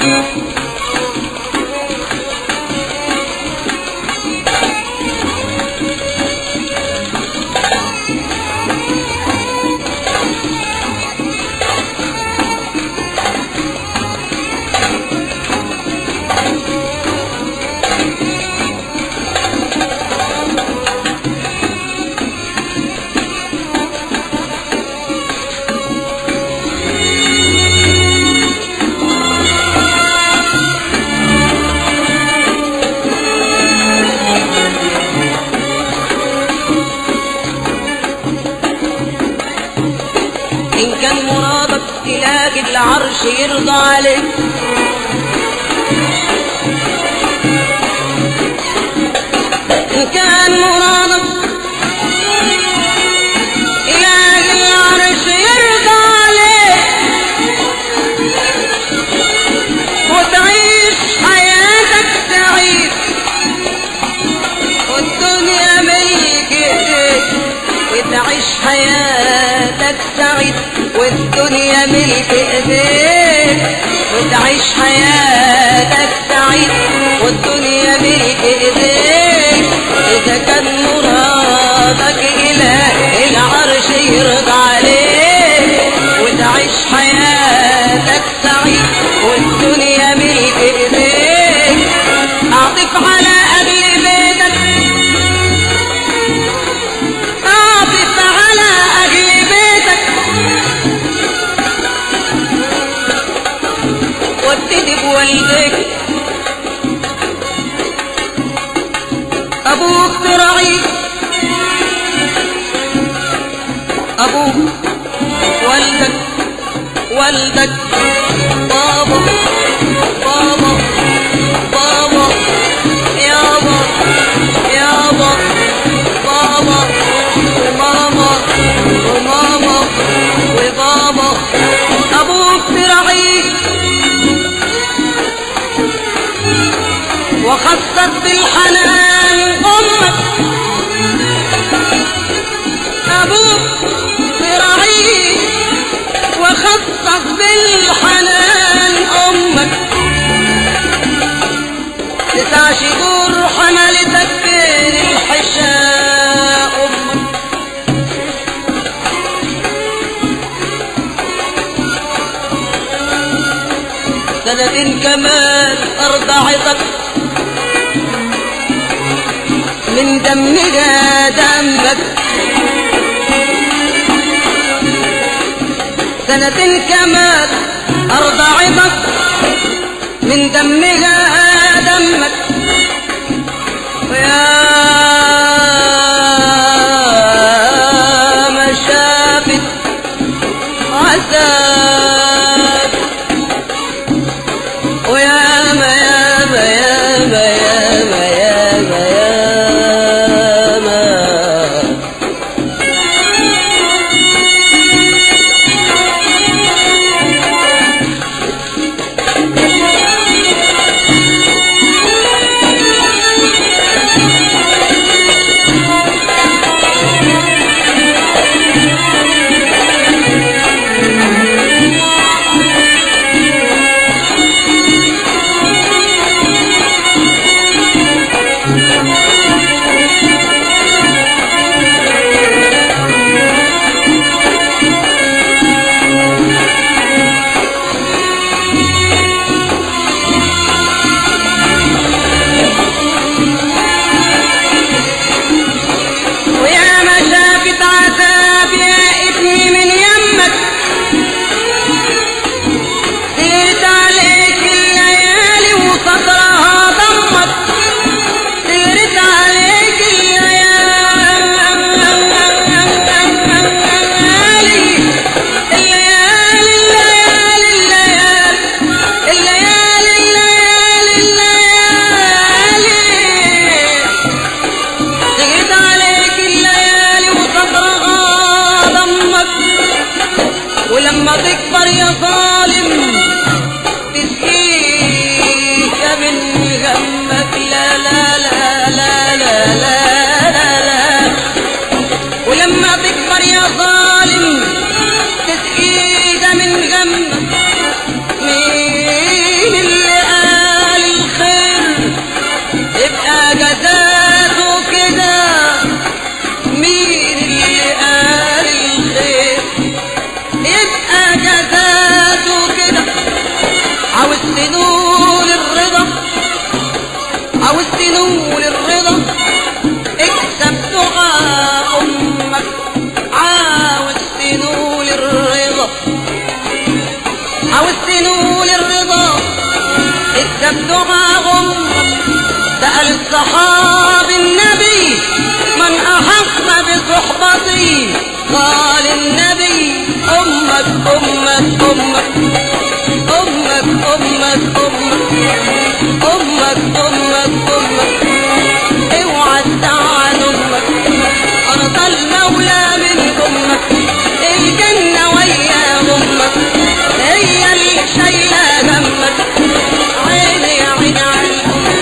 إن كان مرادك تلاقي العرش يرضى عليك إن كان مرادك تلاقي العرش يرضى عليك وتعيش حياتك سعيد والدنيا ملك ايديك وتعيش حياتك سعيد والدنيا ملك ايديك وتعيش حياتك سعيد والدنيا ملك ايديك اذا كان مرادك اله العرش يرضى عليك وتعيش حياتك سعيد والدنيا ملك ايديك اعطف على اهل بيتك اعطف على اهل بيتك وابتدي بوالديك ابوك تراعيك ابوك والدك والدك بابا بابا بابا يابا يابا بابا وماما وماما وبابا ابوك تراعيك وخصت بالحنان امك ابوك تراعيك وخصت بالحنان امك تسع شهور حملتك بين الحشاء امك سنة كمان أرضعتك من دمها دمك سنة كمان أرضعتك من دمها دمك ويا ما شافت عذاب ويا ما يا ما يا ما يا ما يا ما يا ما تنول الرضا عاوز تنول الرضا اكسب دعاء امك عاوز تنول الرضا عاوز تنول الرضا اكسب دعاء امك سأل الصحابي النبي من أحق بصحبتي قال النبي أمك أمك أمك أمك أمك أمك أمك أمك أمك اوعى تزعل أمك أرض المولى من أمك الجنة ويا أمك هي اللي شايلة همك عيني يا عين على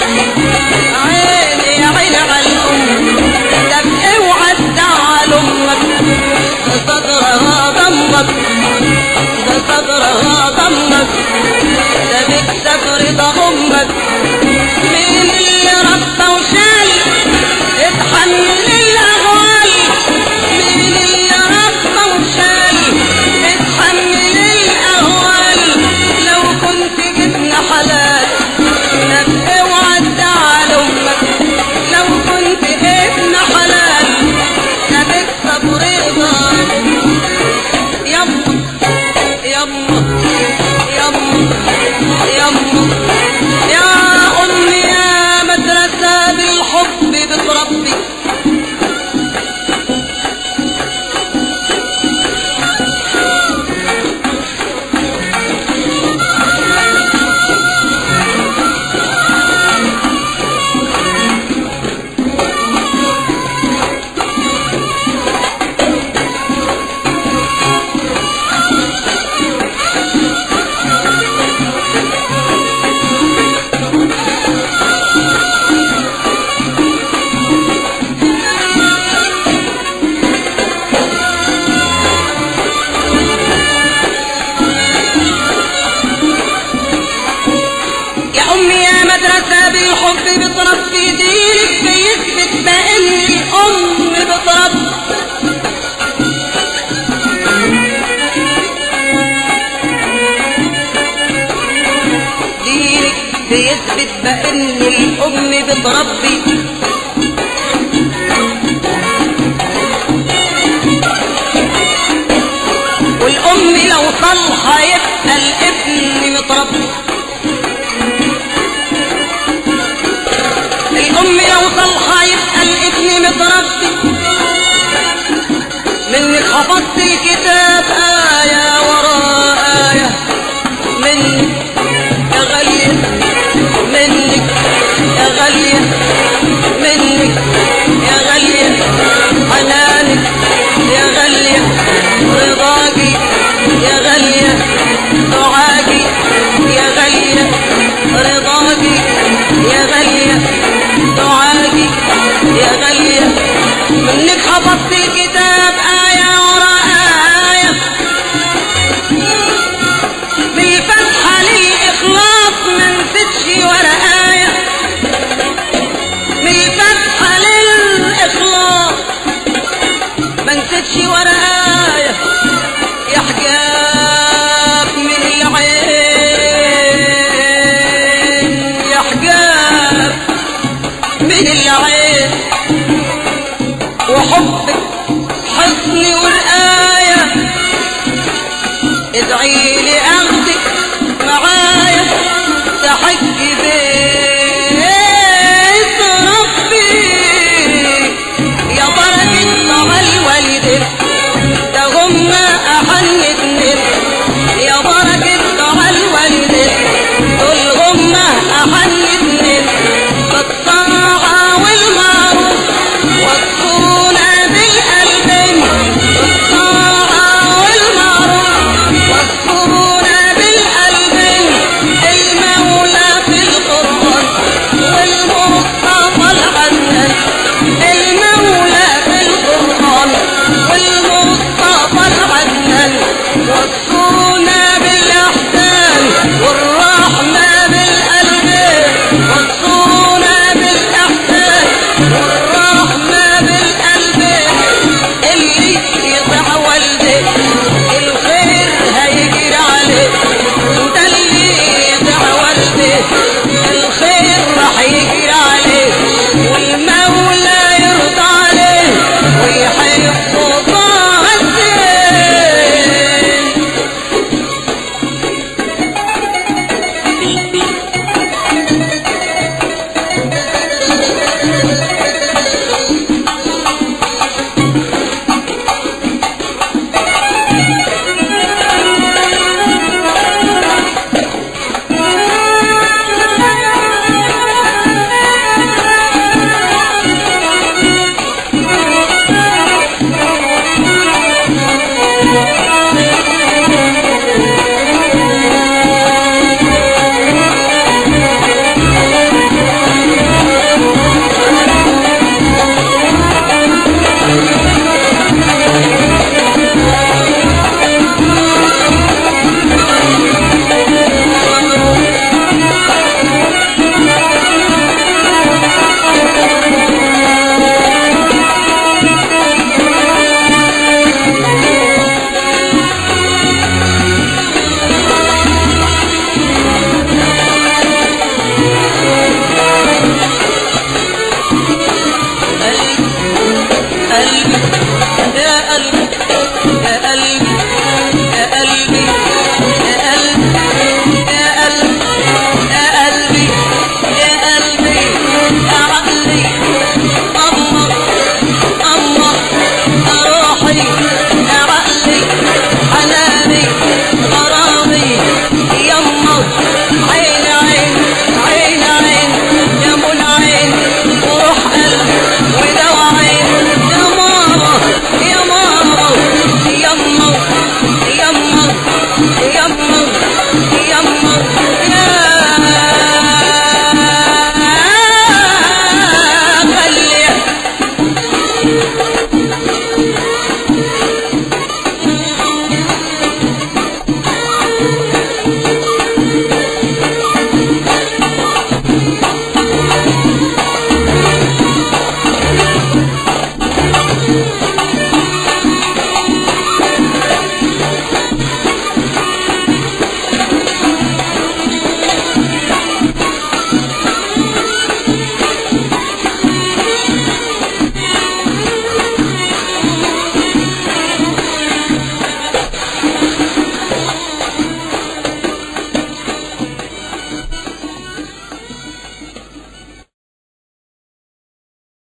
عيني يا عين على الأم طب اوعى تزعل أمك ده صدرها ضمك ده صدرها ضمك ده بكسب رضا أمك مين اللي ربى وشال اتحمل الأهوال مين اللي ربى وشال اتحمل الأهوال لو كنت جبن حلال طب اوعى تزعل امك لو كنت ابن حلال لا تكسب رضا يما يما يما يما يا امي يا مدرسة بالحب بتربي يا أمي يا مدرسة بالحب بتربي دينك بيثبت بأن الأم بتربي دينك بيثبت بأن الأم بتربي والأم لو صالحة يبقى الابن متربي